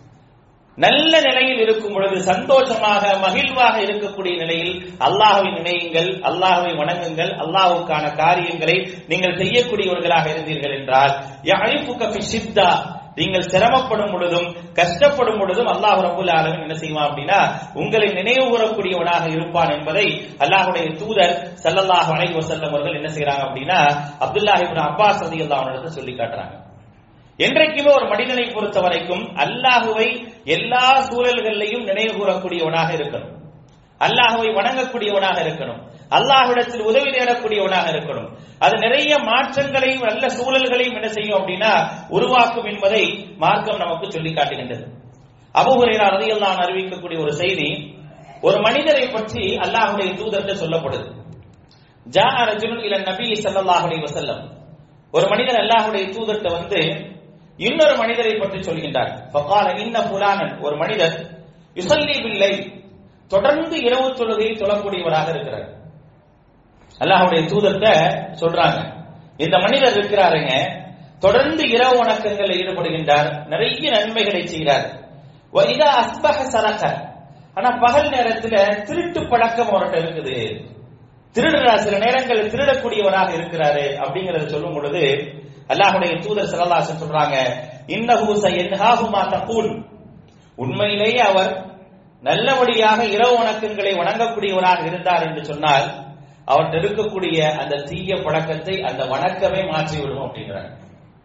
Speaker 1: நல்ல நிலையில் இருக்கும் பொழுது சந்தோஷமாக மகிழ்வாக இருக்கக்கூடிய நிலையில் அல்லாஹ்வை நினையுங்கள் அல்லாஹ்வை வணங்குங்கள் அல்லாஹ்வுக்கான காரியங்களை நீங்கள் செய்யக்கூடியவர்களாக இருந்தீர்கள் என்றால் யஹரிஃபுக ஃபி ஷித்தா நீங்கள் சிரமப்படும் பொழுதும் கஷ்டப்படும் பொழுதும் அல்லாஹ் ரபுல் ஆலமின் என்ன செய்வான் அப்படின்னா உங்களை நினைவு கூறக்கூடியவனாக இருப்பான் என்பதை அல்லாஹுடைய தூதர் ஸல்லல்லாஹு அலைஹி வஸல்லம் அவர்கள் என்ன செய்றாங்க அப்படின்னா அப்துல்லாஹ் இப்னு அப்பாஸ் ரலியல்லாஹு அன்ஹு சொல்லி காட்டுறாங்க என்றைக்குமே ஒரு மனிதனை பொறுத்த வரைக்கும் அல்லாஹுவை எல்லா சூழல்களிலையும் நினைவு கூறக்கூடியவனாக இருக்கணும் அல்லாஹுவை வணங்கக்கூடியவனாக இருக்கணும் அல்லாஹ்விடத்தில் உதவி தேடக்கூடியவனாக இருக்கணும் அது நிறைய மாற்றங்களையும் நல்ல சூழல்களையும் என்ன செய்யும் அப்படின்னா உருவாக்கும் என்பதை மார்க்கம் நமக்கு சொல்லி காட்டுகின்றது அபுஹுரேரா ரதியல்லான் அறிவிக்கக்கூடிய ஒரு செய்தி ஒரு மனிதரை பற்றி அல்லாஹுடைய தூதர்கிட்ட சொல்லப்படுது ஜா ரஜுலுன் இல நபி ஸல்லல்லாஹு அலைஹி வஸல்லம் ஒரு மனிதர் அல்லாஹ்வுடைய தூதர்கிட்ட வந்து இன்னொரு மனிதரை பற்றி சொல்கின்றார் ஃபகால இன்ன புலானன் ஒரு மனிதர் யுஸல்லி பில்லை தொடர்ந்து இரவு தொழுகையை தொழக்கூடியவராக இருக்கிறார் அல்லாஹ்வுடைய தூதர்கிட்ட சொல்றாங்க இந்த மனிதர் இருக்கிறாருங்க தொடர்ந்து இரவு வணக்கங்களில் ஈடுபடுகின்றார் நிறைய நன்மைகளை செய்கிறார் இதா அஸ்பக சரக ஆனா பகல் நேரத்துல திருட்டு பழக்கம் அவர்கிட்ட இருக்குது திருடுறார் சில நேரங்கள் திருடக்கூடியவராக இருக்கிறாரு அப்படிங்கறத சொல்லும் பொழுது அல்லாஹுடைய தூதர் சரலாசன் சொல்றாங்க இன்னஹு சயன்ஹாஹுமா தகூல் உண்மையிலேயே அவர் நல்லபடியாக இரவு வணக்கங்களை வணங்கக்கூடியவராக இருந்தார் என்று சொன்னால் அவர்கிட்ட இருக்கக்கூடிய அந்த தீய பழக்கத்தை அந்த வணக்கமே மாற்றி விடும் அப்படிங்கிறாங்க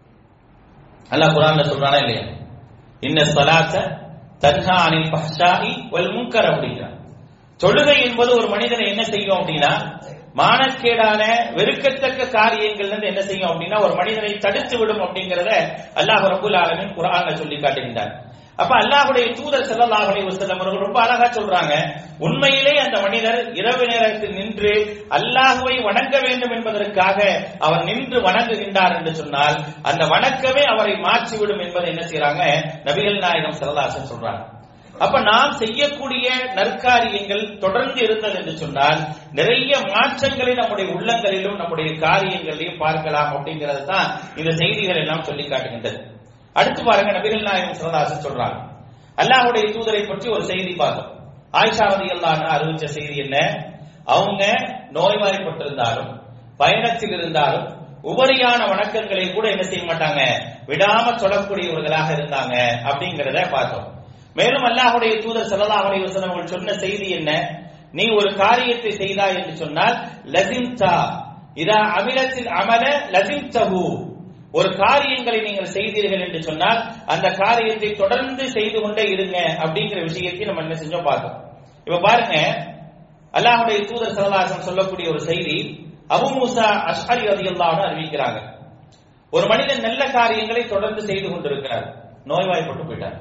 Speaker 1: அல்லாஹ் குரான்ல சொல்றானா இல்லையா இன்ன சலாத்த தன்ஹா அனில் பஹ்ஷாஇ வல் முன்கர் அப்படிங்கிறான் தொழுகை என்பது ஒரு மனிதனை என்ன செய்யும் அப்படின்னா மானக்கேடான வெறுக்கத்தக்க காரியங்கள்ல இருந்து என்ன செய்யும் அப்படின்னா ஒரு மனிதனை தடுத்து விடும் அப்படிங்கறத அல்லாஹ் ரபுல் ஆலமின் குரான்ல சொல்லி காட்டுகின்றார் அப்ப அல்லாஹுடைய தூதர் ஸல்லல்லாஹு அலைஹி வஸல்லம் அவர்கள் ரொம்ப அழகா சொல்றாங்க உண்மையிலே அந்த மனிதர் இரவு நேரத்தில் நின்று அல்லாஹுவை வணங்க வேண்டும் என்பதற்காக அவர் நின்று வணங்குகின்றார் என்று சொன்னால் அந்த வணக்கமே அவரை மாற்றிவிடும் என்பதை என்ன செய்யறாங்க நபிகள் நாயகம் ஸல்லல்லாஹு சொல்றாங்க அப்ப நாம் செய்யக்கூடிய நற்காரியங்கள் தொடர்ந்து இருந்தது என்று சொன்னால் நிறைய மாற்றங்களை நம்முடைய உள்ளங்களிலும் நம்முடைய காரியங்களிலும் பார்க்கலாம் அப்படிங்கிறது தான் இந்த செய்திகள் எல்லாம் சொல்லி காட்டுகின்றது அடுத்து பாருங்க நபிகள் நாயகம் சிவதாசன் சொல்றாங்க அல்லாஹுடைய தூதரை பற்றி ஒரு செய்தி பார்த்தோம் ஆயிஷா ரலியல்லாஹு அறிவிச்ச செய்தி என்ன அவங்க நோய்வாய்ப்பட்டிருந்தாலும் பயணத்தில் இருந்தாலும் உபரியான வணக்கங்களை கூட என்ன செய்ய மாட்டாங்க விடாம சொல்லக்கூடியவர்களாக இருந்தாங்க அப்படிங்கறத பார்த்தோம் மேலும் அல்லாஹுடைய தூதர் ஸல்லல்லாஹு அலைஹி வஸல்லம் அவர்கள் சொன்ன செய்தி என்ன நீ ஒரு காரியத்தை செய்தாய் என்று சொன்னால் லசிம்தா இதா அமிலத்தில் அமல லசிம்தஹு ஒரு காரியங்களை நீங்கள் செய்தீர்கள் என்று சொன்னால் அந்த காரியத்தை தொடர்ந்து செய்து கொண்டே இருங்க அப்படிங்கிற விஷயத்தை நம்ம என்ன செஞ்சோம் பார்த்தோம் இப்ப பாருங்க அல்லாஹுடைய தூதர் சரதாசன் சொல்லக்கூடிய ஒரு செய்தி அபு மூசா அஷ்ஹரி ரதியல்லாஹு அறிவிக்கிறாங்க ஒரு மனிதன் நல்ல காரியங்களை தொடர்ந்து செய்து கொண்டிருக்கிறார் நோய்வாய்ப்பட்டு போயிட்டார்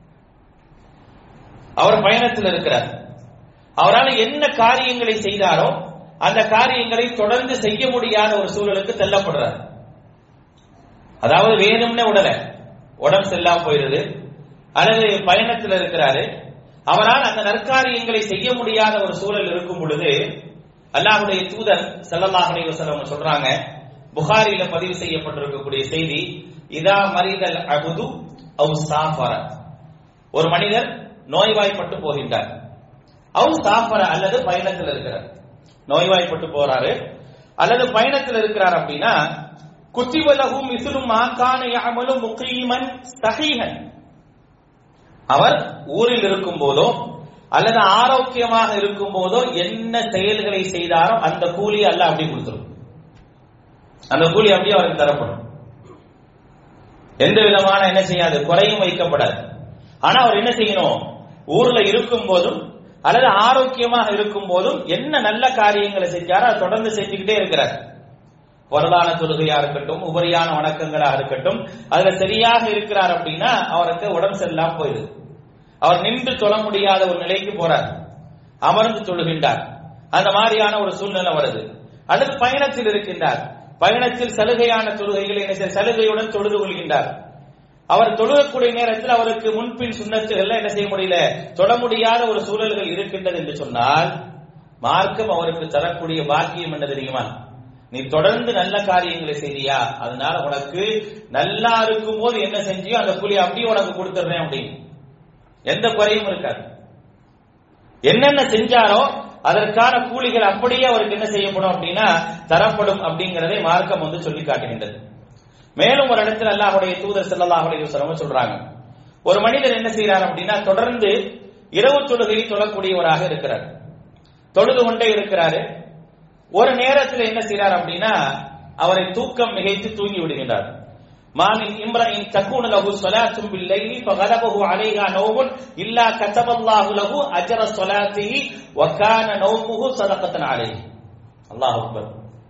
Speaker 1: அவர் பயணத்தில் இருக்கிறார் அவரால் என்ன காரியங்களை செய்தாரோ அந்த காரியங்களை தொடர்ந்து செய்ய முடியாத ஒரு சூழலுக்கு தள்ளப்படுறார் அதாவது வேணும்னே உடல உடம்பு செல்லாம போயிருது அல்லது பயணத்தில் இருக்கிறாரு அவரால் அந்த நற்காரியங்களை செய்ய முடியாத ஒரு சூழல் இருக்கும் பொழுது அல்லாஹுடைய தூதர் ஸல்லல்லாஹு அலைஹி வஸல்லம் சொல்றாங்க புகாரில பதிவு செய்யப்பட்டிருக்கக்கூடிய செய்தி இதா மரிதல் அபுது அவு சாஃபர ஒரு மனிதர் நோய்வாய்ப்பட்டு போகின்றார் அவு சாஃபர அல்லது பயணத்தில் இருக்கிறார் நோய்வாய்ப்பட்டு போறாரு அல்லது பயணத்தில் இருக்கிறார் அப்படின்னா குத்திவலகு மிசுலு மாக்கான யாமலு முகீமன் சஹீஹன் அவர் ஊரில் இருக்கும் போதோ அல்லது ஆரோக்கியமாக இருக்கும் போதோ என்ன செயல்களை செய்தாரோ அந்த கூலி அல்ல அப்படி கொடுத்துரும் அந்த கூலி அப்படியே அவருக்கு தரப்படும் எந்த விதமான என்ன செய்யாது குறையும் வைக்கப்படாது ஆனா அவர் என்ன செய்யணும் ஊர்ல இருக்கும் போதும் அல்லது ஆரோக்கியமாக இருக்கும் போதும் என்ன நல்ல காரியங்களை செஞ்சாரோ அதை தொடர்ந்து செஞ்சுக்கிட்டே இருக்கிறார் வரலான தொழுகையா இருக்கட்டும் உபரியான வணக்கங்களா இருக்கட்டும் அதுல சரியாக இருக்கிறார் அப்படின்னா அவருக்கு உடம்பு சரியில்லாம போயிடுது அவர் நின்று தொழ முடியாத ஒரு நிலைக்கு போறார் அமர்ந்து தொழுகின்றார் அந்த மாதிரியான ஒரு சூழ்நிலை வருது அல்லது பயணத்தில் இருக்கின்றார் பயணத்தில் சலுகையான தொழுகைகளை என்ன செய்ய- சலுகையுடன் தொழுது கொள்கின்றார் அவர் தொழுகக்கூடிய நேரத்தில் அவருக்கு முன்பின் சுண்ணத்துகள்ல என்ன செய்ய முடியல தொழ முடியாத ஒரு சூழல்கள் இருக்கின்றது என்று சொன்னால் மார்க்கம் அவருக்கு தரக்கூடிய பாக்கியம் என்ன தெரியுமா நீ தொடர்ந்து நல்ல காரியங்களை செய்தியா அதனால உனக்கு நல்லா இருக்கும் போது என்ன செஞ்சியோ அந்த கூலி அப்படியே உனக்கு கொடுத்துடுறேன் அப்படின்னு எந்த குறையும் இருக்காது என்னென்ன செஞ்சாரோ அதற்கான கூலிகள் அப்படியே அவருக்கு என்ன செய்யப்படும் அப்படின்னா தரப்படும் அப்படிங்கறதை மார்க்கம் வந்து சொல்லி காட்டுகின்றது மேலும் ஒரு இடத்துல அல்லாஹ்வுடைய தூதர் ஸல்லல்லாஹு அலைஹி வஸல்லம் சொல்றாங்க ஒரு மனிதர் என்ன செய்யறார் அப்படின்னா தொடர்ந்து இரவு தொழுகையை தொழக்கூடியவராக இருக்கிறார் தொழுது கொண்டே இருக்கிறாரு ஒரு நேரத்தில் என்ன செய்யறார் அப்படின்னா அவரை தூக்கம் மிகைத்து தூங்கி விடுகின்றார் மாமின் இம்ரஇன் தக்கூன லஹு ஸலாத்தும் பில்லைலி ஃபகலபஹு அலைஹா நௌமுன் இல்லா கதபல்லாஹு லஹு அஜர ஸலாத்திஹி வ கான நௌமுஹு ஸதகத்தன் அலைஹி அல்லாஹ் அக்பர்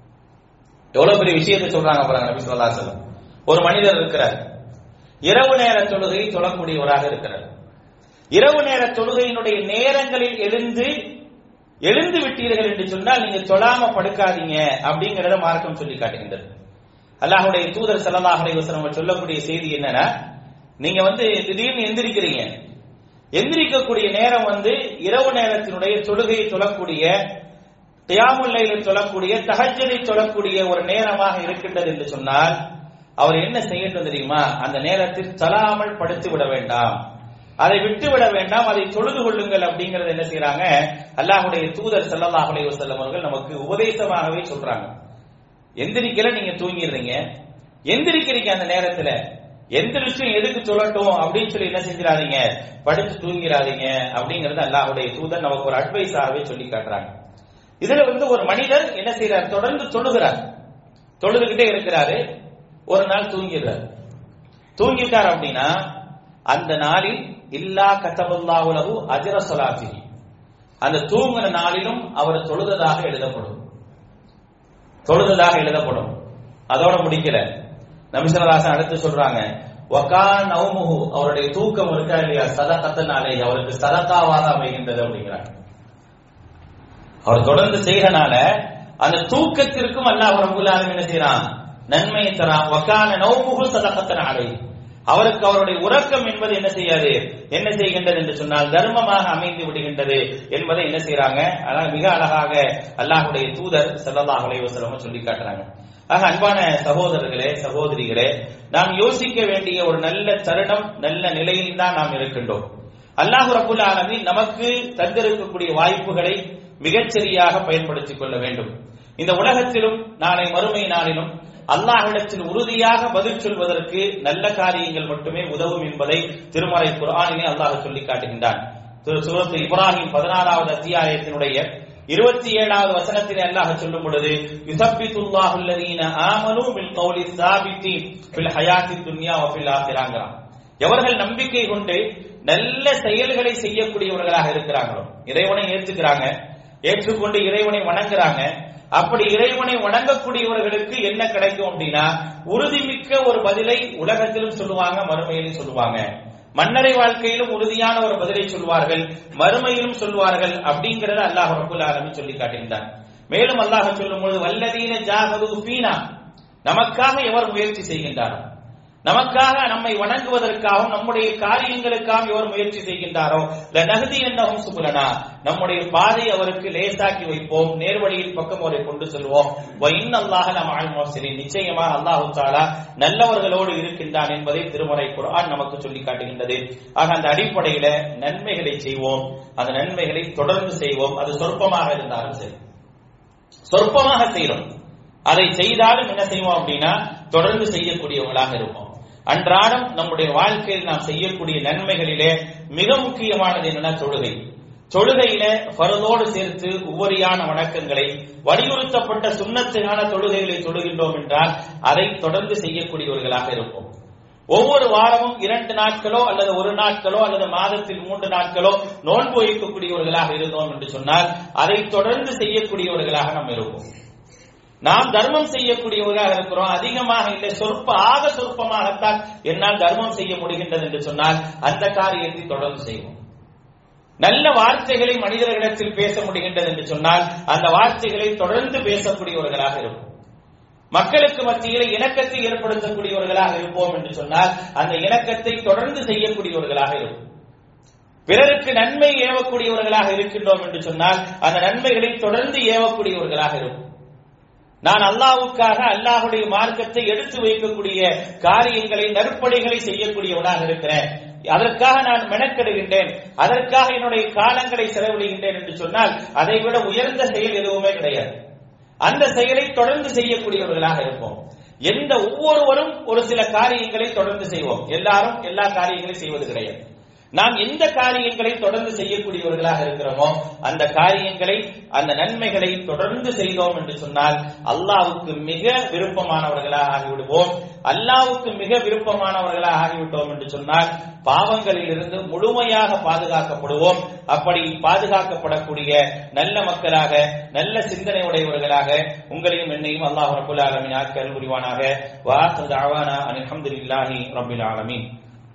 Speaker 1: எவ்வளவு பெரிய விஷயத்தை சொல்றாங்க பாருங்க நபி ஸல்லல்லாஹு அலைஹி வஸல்லம் ஒரு மனிதர் இருக்கிறார் இரவு நேர தொழுகையை தொழக்கூடியவராக இருக்கிறார் இரவு நேர தொழுகையினுடைய நேரங்களில் எழுந்து எழுந்து விட்டீர்கள் என்று சொன்னால் நீங்க தொழாம படுக்காதீங்க அப்படிங்கறத மார்க்கம் சொல்லி காட்டுகின்றது அல்லாஹ்வுடைய தூதர் ஸல்லல்லாஹு அலைஹி வஸல்லம் சொல்லக்கூடிய செய்தி என்னன்னா நீங்க வந்து திடீர்னு எந்திரிக்கிறீங்க எந்திரிக்கக்கூடிய நேரம் வந்து இரவு நேரத்தினுடைய தொழுகையை தொழக்கூடிய தியாமுல்லையில தொழக்கூடிய தஹஜ்ஜதை தொழக்கூடிய ஒரு நேரமாக இருக்கின்றது என்று சொன்னால் அவர் என்ன செய்யணும் தெரியுமா அந்த நேரத்தில் தலாமல் படுத்து விட வேண்டாம் அதை விட்டு விட வேண்டாம் அதை தொழுது கொள்ளுங்கள் அப்படிங்கறது என்ன செய்யறாங்க அல்லாஹ்வுடைய தூதர் ஸல்லல்லாஹு அலைஹி வஸல்லம் அவர்கள் நமக்கு உபதேசமாகவே சொல்றாங்க எந்திரிக்கல நீங்க தூங்கிடுறீங்க எந்திரிக்கிறீங்க அந்த நேரத்துல எந்திரிச்சு எதுக்கு சொல்லட்டும் அப்படின்னு சொல்லி என்ன செஞ்சிடாதீங்க படுத்து தூங்கிடாதீங்க அப்படிங்கறது அல்லாஹ்வுடைய தூதர் நமக்கு ஒரு அட்வைஸாகவே சொல்லி காட்டுறாங்க இதுல வந்து ஒரு மனிதர் என்ன செய்யறார் தொடர்ந்து தொழுகிறார் தொழுதுகிட்டே இருக்கிறாரு ஒரு நாள் தூங்கிடுறார் தூங்கிட்டார் அப்படின்னா அந்த நாளில் இல்லா கத்தபுல்லாவுலகு அஜர சொலாத்தி அந்த தூங்குன நாளிலும் அவர் தொழுததாக எழுதப்படும் தொழுததாக எழுதப்படும் அதோட முடிக்கல நபிசல்லாசன் அடுத்து சொல்றாங்க வகா நவுமுகு அவருடைய தூக்கம் இருக்கா இல்லையா சதகத்தினாலே அவருக்கு சதக்காவாக அமைகின்றது அப்படிங்கிறாங்க அவர் தொடர்ந்து செய்யறனால அந்த தூக்கத்திற்கும் அல்லாஹ் ரபுல் ஆலமீன் என்ன செய்யறான் நன்மையை தரான் வக்கான நௌமுகு சதகத்தினாலே அவருக்கு அவருடைய உறக்கம் என்பது என்ன செய்யாது என்ன செய்கின்றது என்று சொன்னால் தர்மமாக அமைந்து விடுகின்றது என்பதை என்ன செய்யறாங்க ஆனால் மிக அழகாக அல்லாஹுடைய தூதர் ஸல்லல்லாஹு அலைஹி வஸல்லம் சொல்லி காட்டுறாங்க ஆக அன்பான சகோதரர்களே சகோதரிகளே நாம் யோசிக்க வேண்டிய ஒரு நல்ல தருணம் நல்ல நிலையில் தான் நாம் இருக்கின்றோம் அல்லாஹு ரபுல் ஆலமீன் நமக்கு தந்திருக்கக்கூடிய வாய்ப்புகளை மிகச்சரியாக பயன்படுத்திக் கொள்ள வேண்டும் இந்த உலகத்திலும் நாளை மறுமை நாளிலும் அல்லாஹ்விடத்தில் உறுதியாக பதில் சொல்வதற்கு நல்ல காரியங்கள் மட்டுமே உதவும் என்பதை திருமறை குர்ஆனிலே அல்லாஹ் சொல்லி காட்டுகின்றான் திரு சூரத்து இப்ராஹிம் பதினாறாவது அத்தியாயத்தினுடைய இருபத்தி ஏழாவது வசனத்திலே அல்லாஹ் சொல்லும் பொழுது யுசப்பித்துல்லாஹு அல்லதீன ஆமனு பில் கௌலி சாபித்தி பில் ஹயாத்தி துன்யா வ ஃபில் ஆখিরাங்கறான் எவர்கள் நம்பிக்கை கொண்டு நல்ல செயல்களை செய்யக்கூடியவர்களாக இருக்கிறாங்களோ இறைவனை ஏற்றுக்கிறாங்க ஏற்றுக்கொண்டு இறைவனை வணங்குறாங்க அப்படி இறைவனை வணங்கக்கூடியவர்களுக்கு என்ன கிடைக்கும் அப்படின்னா உறுதிமிக்க ஒரு பதிலை உலகத்திலும் சொல்லுவாங்க மறுமையிலும் சொல்லுவாங்க மன்னரை வாழ்க்கையிலும் உறுதியான ஒரு பதிலை சொல்வார்கள் மறுமையிலும் சொல்வார்கள் அப்படிங்கறத அல்லாஹ் ரபுல் ஆலமீன் சொல்லி காட்டுகின்றான் மேலும் அல்லாஹ் சொல்லும் பொழுது வல்லதீன ஜாகது ஃபீனா நமக்காக எவர் முயற்சி செய்கின்றாரோ நமக்காக நம்மை வணங்குவதற்காகவும் நம்முடைய காரியங்களுக்காக எவர் முயற்சி செய்கின்றாரோ நகதி என்னவும் சுபுலனா நம்முடைய பாதை அவருக்கு லேசாக்கி வைப்போம் நேர்வழியில் பக்கம் அவரை கொண்டு செல்வோம் இன்னல்லாக நம் ஆழ்மோசரி நிச்சயமாக அல்லாஹு தாலா நல்லவர்களோடு இருக்கின்றான் என்பதை திருமறை குர்ஆன் நமக்கு சொல்லி காட்டுகின்றது ஆக அந்த அடிப்படையில நன்மைகளை செய்வோம் அந்த நன்மைகளை தொடர்ந்து செய்வோம் அது சொற்பமாக இருந்தாலும் சரி சொற்பமாக செய்யறோம் அதை செய்தாலும் என்ன செய்வோம் அப்படின்னா தொடர்ந்து செய்யக்கூடியவங்களாக இருப்போம் அன்றாடம் நம்முடைய வாழ்க்கையில் நாம் செய்யக்கூடிய நன்மைகளிலே மிக முக்கியமானது என்னன்னா தொழுகை தொழுகையில பருதோடு சேர்த்து உபரியான வணக்கங்களை வலியுறுத்தப்பட்ட சுண்ணத்துக்கான தொழுகைகளை தொழுகின்றோம் என்றால் அதை தொடர்ந்து செய்யக்கூடியவர்களாக இருப்போம் ஒவ்வொரு வாரமும் இரண்டு நாட்களோ அல்லது ஒரு நாட்களோ அல்லது மாதத்தில் மூன்று நாட்களோ நோன்பு வைக்கக்கூடியவர்களாக இருந்தோம் என்று சொன்னால் அதை தொடர்ந்து செய்யக்கூடியவர்களாக நாம் இருப்போம் நாம் தர்மம் செய்யக்கூடியவர்களாக இருக்கிறோம் அதிகமாக இல்லை சொற்ப ஆக சொற்பமாகத்தான் என்னால் தர்மம் செய்ய முடிகின்றது என்று சொன்னால் அந்த காரியத்தை தொடர்ந்து செய்வோம் நல்ல வார்த்தைகளை மனிதர்களிடத்தில் பேச முடிகின்றது என்று சொன்னால் அந்த வார்த்தைகளை தொடர்ந்து பேசக்கூடியவர்களாக இருக்கும் மக்களுக்கு மத்தியில் இணக்கத்தை ஏற்படுத்தக்கூடியவர்களாக இருப்போம் என்று சொன்னால் அந்த இணக்கத்தை தொடர்ந்து செய்யக்கூடியவர்களாக இருக்கும் பிறருக்கு நன்மை ஏவக்கூடியவர்களாக இருக்கின்றோம் என்று சொன்னால் அந்த நன்மைகளை தொடர்ந்து ஏவக்கூடியவர்களாக இருக்கும் நான் அல்லாவுக்காக அல்லாஹுடைய மார்க்கத்தை எடுத்து வைக்கக்கூடிய காரியங்களை நற்பணிகளை செய்யக்கூடியவனாக இருக்கிறேன் அதற்காக நான் மெனக்கெடுகின்றேன் அதற்காக என்னுடைய காலங்களை செலவிடுகின்றேன் என்று சொன்னால் அதை விட உயர்ந்த செயல் எதுவுமே கிடையாது அந்த செயலை தொடர்ந்து செய்யக்கூடியவர்களாக இருப்போம் எந்த ஒவ்வொருவரும் ஒரு சில காரியங்களை தொடர்ந்து செய்வோம் எல்லாரும் எல்லா காரியங்களையும் செய்வது கிடையாது நாம் எந்த காரியங்களை தொடர்ந்து செய்யக்கூடியவர்களாக இருக்கிறோமோ அந்த காரியங்களை அந்த நன்மைகளை தொடர்ந்து செய்தோம் என்று சொன்னால் அல்லாவுக்கு மிக விருப்பமானவர்களாக ஆகிவிடுவோம் அல்லாவுக்கு மிக விருப்பமானவர்களாக ஆகிவிட்டோம் என்று சொன்னால் பாவங்களில் இருந்து முழுமையாக பாதுகாக்கப்படுவோம் அப்படி பாதுகாக்கப்படக்கூடிய நல்ல மக்களாக நல்ல சிந்தனை உடையவர்களாக உங்களையும் என்னையும் அல்லாஹ் ரபுல் ஆலமின் ஆக்கல் புரிவானாக வாசல் தாவானா அலமதுல்லாஹி ரபுல் ஆலமீன்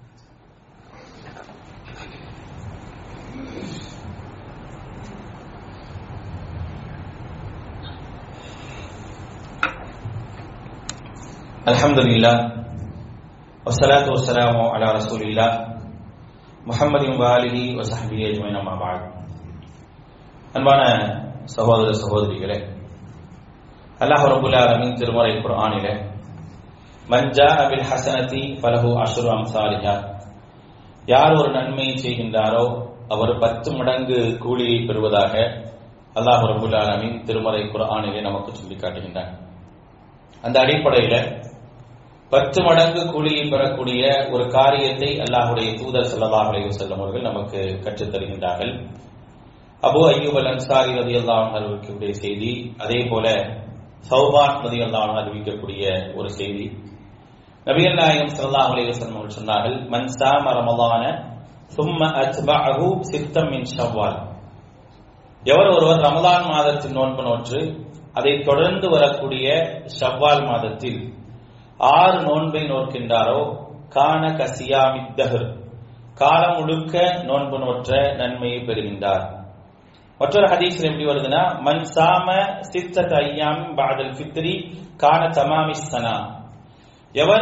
Speaker 1: الحمد لله والصلاة والسلام على رسول الله محمد وآله وصحبه أجمعين أما بعد அன்பான சகோதர சகோதரிகளே அல்லாஹ் ரபுல் ஆலமீன் திருமறை குர்ஆனிலே மஞ்சா அபில் ஹசனதி ஃபலஹு அஷ்ரு அம்சாலிஹா யார் ஒரு நன்மையை செய்கின்றாரோ அவர் பத்து மடங்கு கூலியை பெறுவதாக அல்லாஹ் ரபுல் ஆலமீன் திருமறை குர்ஆனிலே நமக்கு சொல்லி காட்டுகின்றான் அந்த அடிப்படையில பத்து மடங்கு கூலியை பெறக்கூடிய ஒரு காரியத்தை அல்லாஹுடைய தூதர் சல்லாஹ் அலைஹி வஸல்லம் அவர்கள் நமக்கு கற்றுத் தருகின்றார்கள் அபு அய்யூப் அல் அன்சாரி ரதி அல்லாஹ் அறிவிக்கக்கூடிய செய்தி அதே போல சௌபான் ரதி அல்லாஹ் அறிவிக்கக்கூடிய ஒரு செய்தி நபிகள் நாயகம் ஸல்லல்லாஹு அலைஹி வஸல்லம் அவர்கள் சொன்னார்கள் மன் சாம ரமலான ثم أتبعه ستا من شوال எவர் ஒருவர் ரமலான் மாதத்தின் நோன்பு நோற்று அதை தொடர்ந்து வரக்கூடிய ஷவ்வால் மாதத்தில் ஆறு நோன்பை நோக்கின்றாரோ கான கசியாமித்தகர் காலம் முழுக்க நோன்பு நோற்ற நன்மையை பெறுகின்றார் மற்றொரு ஹதீஸ்ல எப்படி வருதுன்னா மன் சாம சித்தத் ஐயாம் பாதல் ஃபித்ரி கான தமாமி சனா எவர்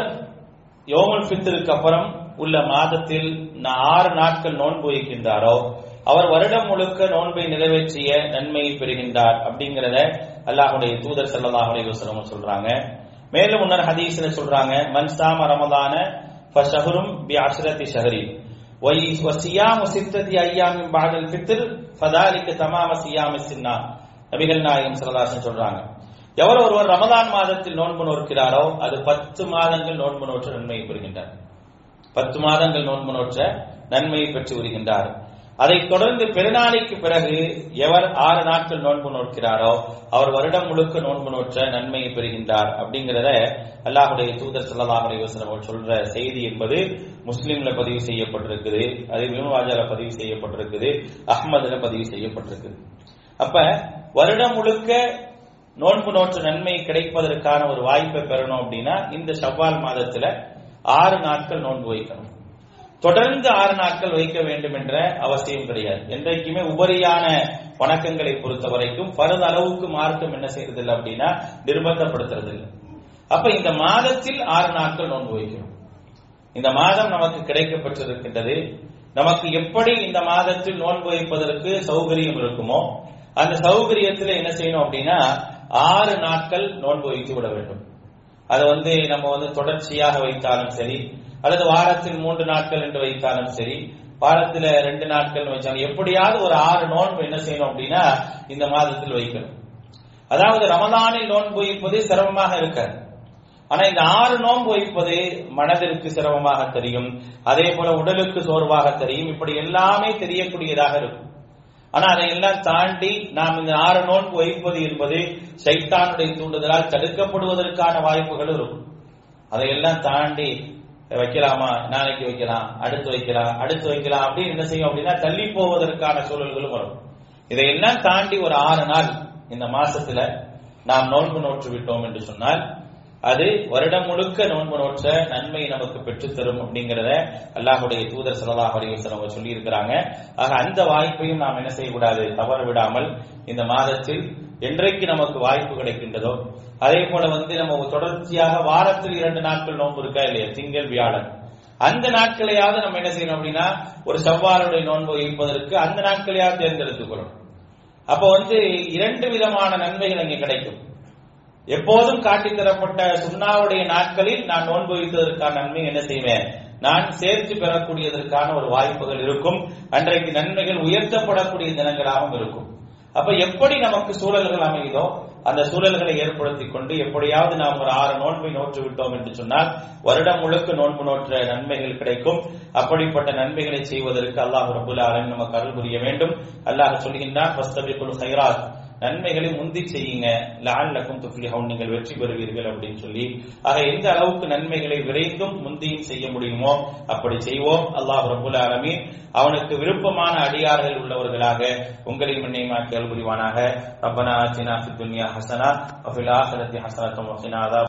Speaker 1: யோமுல் ஃபித்ருக்கு அப்புறம் உள்ள மாதத்தில் ஆறு நாட்கள் நோன்பு வைக்கின்றாரோ அவர் வருடம் முழுக்க நோன்பை நிறைவேற்றிய நன்மையை பெறுகின்றார் அப்படிங்கறத அல்லாஹுடைய தூதர் ஸல்லல்லாஹு அலைஹி வஸல்லம் சொல்றாங்க மேலும் முன்னர் ஹதீஸ்ல சொல்றாங்க மன் சாம ரமலான ஃபஷஹரும் பி அஷ்ரதி ஷஹரி வை வசியாமு சித்ததி ஐயாமின் பாதல் ஃபித்ர் ஃபதாலிக்க தமாம சியாம சின்னா நபிகள் நாயகம் ஸல்லல்லாஹு சொல்றாங்க எவர் ஒருவர் ரமதான் மாதத்தில் நோன்பு நோக்கிறாரோ அது பத்து மாதங்கள் நோன்பு நோற்ற நன்மையை பெறுகின்றார் பத்து மாதங்கள் நோன்பு நோற்ற நன்மையை பெற்று வருகின்றார் அதைத் தொடர்ந்து பெருநாளைக்கு பிறகு எவர் ஆறு நாட்கள் நோன்பு நோக்கிறாரோ அவர் வருடம் முழுக்க நோன்பு நோற்ற நன்மையை பெறுகின்றார் அப்படிங்கிறத அல்லாஹுடைய தூதர் ஸல்லல்லாஹு அலைஹி வஸல்லம் சொல்ற செய்தி என்பது முஸ்லிம்ல பதிவு செய்யப்பட்டிருக்குது அது விமவாஜால பதிவு செய்யப்பட்டிருக்குது அஹ்மதுல பதிவு செய்யப்பட்டிருக்குது அப்ப வருடம் முழுக்க நோன்பு நோற்ற நன்மை கிடைப்பதற்கான ஒரு வாய்ப்பை பெறணும் அப்படின்னா இந்த ஷவ்வால் மாதத்துல ஆறு நாட்கள் நோன்பு வைக்கணும் தொடர்ந்து ஆறு நாட்கள் வைக்க வேண்டும் என்ற அவசியம் கிடையாது என்றைக்குமே உபரியான வணக்கங்களை பொறுத்த வரைக்கும் பரத அளவுக்கு மார்க்கம் என்ன செய்யறதில்லை அப்படின்னா நிர்பந்தப்படுத்துறது இல்லை அப்ப இந்த மாதத்தில் ஆறு நாட்கள் நோன்பு வைக்கணும் இந்த மாதம் நமக்கு கிடைக்கப்பட்டிருக்கின்றது நமக்கு எப்படி இந்த மாதத்தில் நோன்பு வைப்பதற்கு சௌகரியம் இருக்குமோ அந்த சௌகரியத்தில் என்ன செய்யணும் அப்படின்னா ஆறு நாட்கள் நோன்பு வைத்து விட வேண்டும் அது வந்து நம்ம வந்து தொடர்ச்சியாக வைத்தாலும் சரி அல்லது வாரத்தில் மூன்று நாட்கள் என்று வைத்தாலும் சரி வாரத்தில் ரெண்டு நாட்கள் வைச்சாலும் எப்படியாவது ஒரு ஆறு நோன்பு என்ன செய்யணும் அப்படின்னா இந்த மாதத்தில் வைக்கணும் அதாவது ரமதானில் நோன்பு வைப்பது சிரமமாக இருக்காது ஆனா இந்த ஆறு நோன்பு வைப்பது மனதிற்கு சிரமமாக தெரியும் அதே போல உடலுக்கு சோர்வாக தெரியும் இப்படி எல்லாமே தெரியக்கூடியதாக இருக்கும் ஆனா அதையெல்லாம் தாண்டி நாம் இந்த ஆறு நோன்பு வைப்பது என்பது சைத்தானுடைய தூண்டுதலால் தடுக்கப்படுவதற்கான வாய்ப்புகள் இருக்கும் அதையெல்லாம் தாண்டி வைக்கலாமா நாளைக்கு வைக்கலாம் அடுத்து வைக்கலாம் அடுத்து வைக்கலாம் அப்படின்னு என்ன செய்யும் அப்படின்னா தள்ளி போவதற்கான சூழல்களும் வரும் இதையெல்லாம் தாண்டி ஒரு ஆறு நாள் இந்த மாசத்துல நாம் நோன்பு நோற்று விட்டோம் என்று சொன்னால் அது வருடம் முழுக்க நோன்பு நோற்ற நன்மை நமக்கு பெற்றுத்தரும் அப்படிங்கிறத அல்லாஹுடைய தூதர் சல்லாஹ் அலிவசன் அவங்க சொல்லி இருக்கிறாங்க ஆக அந்த வாய்ப்பையும் நாம் என்ன செய்யக்கூடாது தவற விடாமல் இந்த மாதத்தில் என்றைக்கு நமக்கு வாய்ப்பு கிடைக்கின்றதோ அதே போல வந்து நம்ம தொடர்ச்சியாக வாரத்தில் இரண்டு நாட்கள் நோன்பு இருக்கா இல்லையா திங்கள் வியாழன் அந்த நாட்களையாவது நம்ம என்ன செய்யணும் அப்படின்னா ஒரு செவ்வாறுடைய நோன்பு வைப்பதற்கு அந்த நாட்களையாவது தேர்ந்தெடுத்துக் கொள்ளணும் அப்ப வந்து இரண்டு விதமான நன்மைகள் அங்கே கிடைக்கும் எப்போதும் காட்டித் தரப்பட்ட சுண்ணாவுடைய நாட்களில் நான் நோன்பு வைத்ததற்கான நன்மை என்ன செய்வேன் நான் சேர்த்து பெறக்கூடியதற்கான ஒரு வாய்ப்புகள் இருக்கும் அன்றைக்கு நன்மைகள் உயர்த்தப்படக்கூடிய தினங்களாகவும் இருக்கும் அப்ப எப்படி நமக்கு சூழல்கள் அமையுதோ அந்த சூழல்களை ஏற்படுத்திக் கொண்டு எப்படியாவது நாம் ஒரு ஆறு நோன்பை நோற்று விட்டோம் என்று சொன்னால் வருடம் முழுக்க நோன்பு நோற்ற நன்மைகள் கிடைக்கும் அப்படிப்பட்ட நன்மைகளை செய்வதற்கு அல்லாஹ் ரபுல்ல அலன் நமக்கு அருள் புரிய வேண்டும் அல்லாஹ் சொல்கின்றான் ஹைராத் நன்மைகளை முந்தி செய்யுங்க லால்லக்கும் துஃப்லிஹவுன் நீங்கள் வெற்றி பெறுவீர்கள் அப்படின்னு சொல்லி ஆக எந்த அளவுக்கு நன்மைகளை விரைந்தும் முந்தியும் செய்ய முடியுமோ அப்படி செய்வோம் அல்லாஹ் ரபுல் ஆலமீன் அவனுக்கு விருப்பமான அடியார்கள் உள்ளவர்களாக உங்களையும் என்னையுமாக்கி அருள் புரிவானாக ரப்பனா ஆத்தினா ஃபித் துன்யா ஹசனா வஃபில் ஆஹிரத்தி ஹசனத்தும் வஃகினா அதாப்